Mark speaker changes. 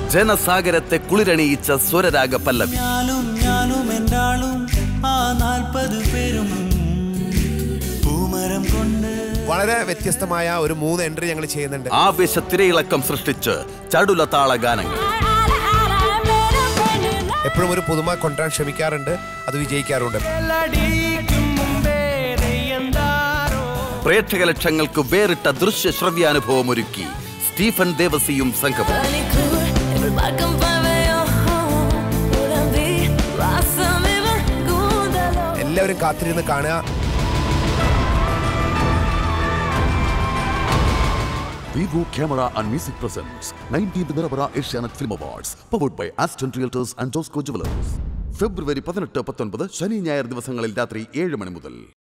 Speaker 1: ജനസാഗരത്തെ കുളിരണിയിച്ച സ്വരരാഗ പല്ലവി
Speaker 2: ഞാനും ഞാനും എന്താളും ആ നാൽപ്പത് പേരും പൂമരം കൊണ്ട്
Speaker 3: വളരെ വ്യത്യസ്തമായ ഒരു മൂന്ന് എൻട്രി ഞങ്ങൾ ചെയ്യുന്നുണ്ട്
Speaker 1: ആവേശ തിരയിളക്കം സൃഷ്ടിച്ച് ചടുല താള ഗാനങ്ങൾ
Speaker 3: എപ്പോഴും ഒരു പുതുമ കൊണ്ടുവരാൻ ശ്രമിക്കാറുണ്ട് അത് വിജയിക്കാറുണ്ട്
Speaker 1: പ്രേക്ഷക ലക്ഷങ്ങൾക്ക് വേറിട്ട ദൃശ്യ ശ്രവ്യാനുഭവം ഒരുക്കി സ്റ്റീഫൻ ദേവസിയും സംഘവും
Speaker 3: എല്ലാവരും കാത്തിരുന്ന് കാണുക
Speaker 1: Vivo Camera and Music presents 19th Niravara Asianet Film Awards powered by Aston Realtors and Josco Jewelers. ഫെബ്രുവരി പതിനെട്ട് പത്തൊൻപത് ശനി ഞായർ ദിവസങ്ങളിൽ രാത്രി ഏഴ് മണി മുതൽ